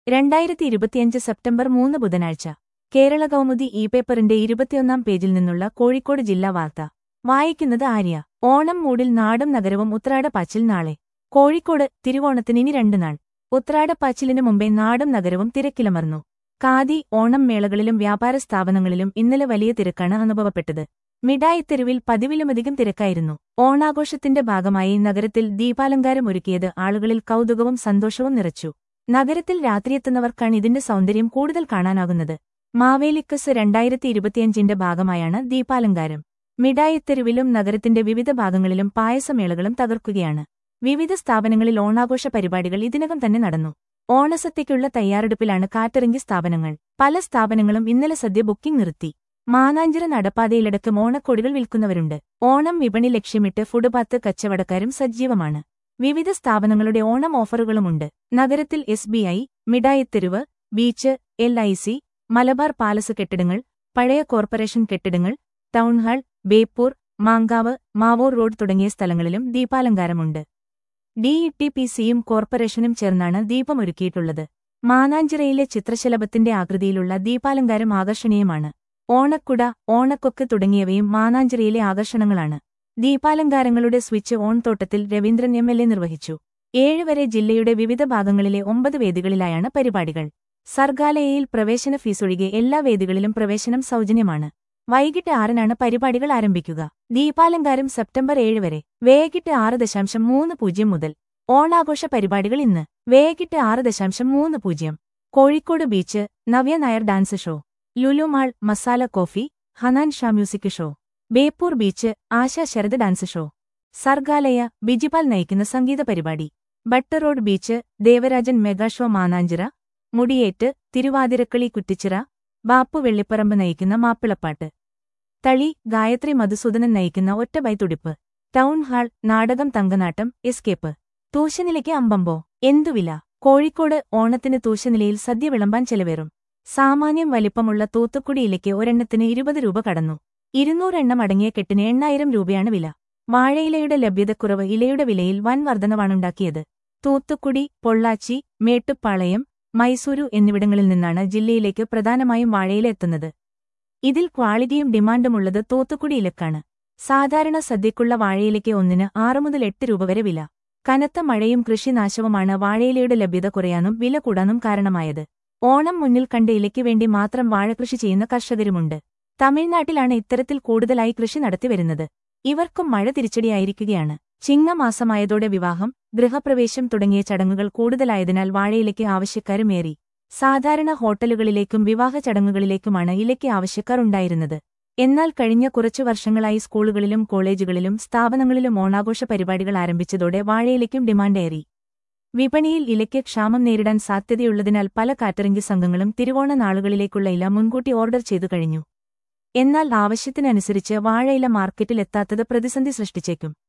രണ്ടായിരത്തി ഇരുപത്തിയഞ്ച് സെപ്റ്റംബർ മൂന്ന് ബുധനാഴ്ച കേരള കൗമുദി ഇ പേപ്പറിന്റെ ഇരുപത്തിയൊന്നാം പേജിൽ നിന്നുള്ള കോഴിക്കോട് ജില്ലാ വാർത്ത വായിക്കുന്നത് ആര്യ ഓണം മൂടിൽ നാടും നഗരവും ഉത്രാടപ്പാച്ചിൽ നാളെ കോഴിക്കോട് തിരുവോണത്തിന് ഇനി രണ്ട് നാൾ ഉത്രാടപ്പാച്ചിലിനു മുമ്പേ നാടും നഗരവും തിരക്കിലമർന്നു ഖാദി ഓണം മേളകളിലും വ്യാപാര സ്ഥാപനങ്ങളിലും ഇന്നലെ വലിയ തിരക്കാണ് അനുഭവപ്പെട്ടത് മിഠായിത്തെരുവിൽ പതിവിലുമധികം തിരക്കായിരുന്നു ഓണാഘോഷത്തിന്റെ ഭാഗമായി നഗരത്തിൽ ദീപാലങ്കാരം ഒരുക്കിയത് ആളുകളിൽ കൗതുകവും സന്തോഷവും നിറച്ചു നഗരത്തിൽ രാത്രിയെത്തുന്നവർക്കാണ് ഇതിന്റെ സൗന്ദര്യം കൂടുതൽ കാണാനാകുന്നത് മാവേലിക്കസ് രണ്ടായിരത്തി ഇരുപത്തിയഞ്ചിന്റെ ഭാഗമായാണ് ദീപാലങ്കാരം മിഠായിത്തെരുവിലും നഗരത്തിന്റെ വിവിധ ഭാഗങ്ങളിലും പായസമേളകളും തകർക്കുകയാണ് വിവിധ സ്ഥാപനങ്ങളിൽ ഓണാഘോഷ പരിപാടികൾ ഇതിനകം തന്നെ നടന്നു ഓണസദ്യയ്ക്കുള്ള തയ്യാറെടുപ്പിലാണ് കാറ്ററിംഗ് സ്ഥാപനങ്ങൾ പല സ്ഥാപനങ്ങളും ഇന്നലെ സദ്യ ബുക്കിംഗ് നിർത്തി മാനാഞ്ചിറ നടപ്പാതയിലടക്കം ഓണക്കൊടികൾ വിൽക്കുന്നവരുണ്ട് ഓണം വിപണി ലക്ഷ്യമിട്ട് ഫുട്പാത്ത് കച്ചവടക്കാരും സജീവമാണ് വിവിധ സ്ഥാപനങ്ങളുടെ ഓണം ഓഫറുകളുമുണ്ട് നഗരത്തിൽ S B I Mittayitheruvu beach L I C Malabar palace കെട്ടിടങ്ങൾ പഴയ കോർപ്പറേഷൻ കെട്ടിടങ്ങൾ ടൗൺഹാൾ ബേപ്പൂർ മാങ്കാവ് മാവൂർ റോഡ് തുടങ്ങിയ സ്ഥലങ്ങളിലും ദീപാലങ്കാരമുണ്ട് ഡിഇടിപിസിയും കോർപ്പറേഷനും ചേർന്നാണ് ദീപമൊരുക്കിയിട്ടുള്ളത് മാനാഞ്ചിറയിലെ ചിത്രശലഭത്തിന്റെ ആകൃതിയിലുള്ള ദീപാലങ്കാരം ആകർഷണീയമാണ് ഓണക്കുട ഓണക്കൊക്ക് തുടങ്ങിയവയും മാനാഞ്ചിറയിലെ ആകർഷണങ്ങളാണ് ദീപാലങ്കാരങ്ങളുടെ സ്വിച്ച് ഓൺ തോട്ടത്തിൽ രവീന്ദ്രൻ എം എൽ എ നിർവഹിച്ചു ഏഴുവരെ ജില്ലയുടെ വിവിധ ഭാഗങ്ങളിലെ ഒമ്പത് വേദികളിലായാണ് പരിപാടികൾ സർഗാലയയിൽ പ്രവേശന ഫീസൊഴികെ എല്ലാ വേദികളിലും പ്രവേശനം സൗജന്യമാണ് വൈകിട്ട് ആറിനാണ് പരിപാടികൾ ആരംഭിക്കുക ദീപാലങ്കാരം സെപ്റ്റംബർ ഏഴ് വരെ വേഗിട്ട് ആറ് ദശാംശം മൂന്ന് പൂജ്യം മുതൽ ഓണാഘോഷ പരിപാടികൾ ഇന്ന് വേഗിട്ട് ആറ് ദശാംശം മൂന്ന് പൂജ്യം Kozhikode beach Navya Nair dance show Lulu mall masala coffee Hanan Shah music show Beypore beach Asha Sharath dance show Sargalaya Bijibal നയിക്കുന്ന സംഗീത പരിപാടി butter road beach Devarajan mega show Mananchira Mudiyettu Thiruvathirakali Kuttichira Bappu Vellipparamba നയിക്കുന്ന മാപ്പിളപ്പാട്ട് തളി ഗായത്രി മധുസൂദനൻ നയിക്കുന്ന ഒറ്റബൈ തുടിപ്പ് ടൗൺ ഹാൾ നാടകം തങ്കനാട്ടം എസ്കേപ്പ് തൂശനിലയ്ക്ക് അമ്പമ്പോ എന്തുവില കോഴിക്കോട് ഓണത്തിന് തൂശനിലയിൽ സദ്യ വിളമ്പാൻ ചെലവേറും സാമാന്യം വലിപ്പമുള്ള തൂത്തുക്കുടി ഇലയ്ക്ക് ഒരെണ്ണത്തിന് ഇരുപത് രൂപ കടന്നു ഇരുന്നൂറെണ്ണം അടങ്ങിയ കെട്ടിന് എണ്ണായിരം രൂപയാണ് വില വാഴയിലയുടെ ലഭ്യതക്കുറവ് ഇലയുടെ വിലയിൽ വൻ വർധനവാണുണ്ടാക്കിയത് തൂത്തുക്കുടി പൊള്ളാച്ചി മേട്ടുപ്പാളയം മൈസൂരു എന്നിവിടങ്ങളിൽ നിന്നാണ് ജില്ലയിലേക്ക് പ്രധാനമായും വാഴയില എത്തുന്നത് ഇതിൽ ക്വാളിറ്റിയും ഡിമാൻഡുമുള്ളത് തൂത്തുക്കുടി ഇലക്കാണ് സാധാരണ സദ്യക്കുള്ള വാഴയിലയ്ക്ക് ഒന്നിന് ആറ് മുതൽ എട്ട് രൂപ വരെ വില കനത്ത മഴയും കൃഷിനാശവുമാണ് വാഴയിലയുടെ ലഭ്യത കുറയാനും വില കൂടാനും കാരണമായത് ഓണം മുന്നിൽ കണ്ട് ഇലയ്ക്ക് വേണ്ടി മാത്രം വാഴകൃഷി ചെയ്യുന്ന കർഷകരുമുണ്ട് തമിഴ്നാട്ടിലാണ് ഇത്തരത്തിൽ കൂടുതലായി കൃഷി നടത്തിവരുന്നത് ഇവർക്കും മഴ തിരിച്ചടിയായിരിക്കുകയാണ് ചിങ്ങമാസമായതോടെ വിവാഹം ഗൃഹപ്രവേശം തുടങ്ങിയ ചടങ്ങുകൾ കൂടുതലായതിനാൽ വാഴയിലയ്ക്ക് ആവശ്യക്കാരുമേറി സാധാരണ ഹോട്ടലുകളിലേക്കും വിവാഹ ചടങ്ങുകളിലേക്കുമാണ് ഇലയ്ക്ക് ആവശ്യക്കാർ ഉണ്ടായിരുന്നത് എന്നാൽ കഴിഞ്ഞ കുറച്ചു വർഷങ്ങളായി സ്കൂളുകളിലും കോളേജുകളിലും സ്ഥാപനങ്ങളിലും ഓണാഘോഷ പരിപാടികൾ ആരംഭിച്ചതോടെ വാഴയിലയ്ക്കും ഡിമാൻഡേറി വിപണിയിൽ ഇലയ്ക്ക് ക്ഷാമം നേരിടാൻ സാധ്യതയുള്ളതിനാൽ പല കാറ്ററിംഗ് സംഘങ്ങളും തിരുവോണ നാളുകളിലേക്കുള്ള ഇല മുൻകൂട്ടി ഓർഡർ ചെയ്തു കഴിഞ്ഞു എന്നാൽ ആവശ്യത്തിനനുസരിച്ച് വാഴയില മാർക്കറ്റിൽ എത്താത്തത് പ്രതിസന്ധി സൃഷ്ടിച്ചേക്കും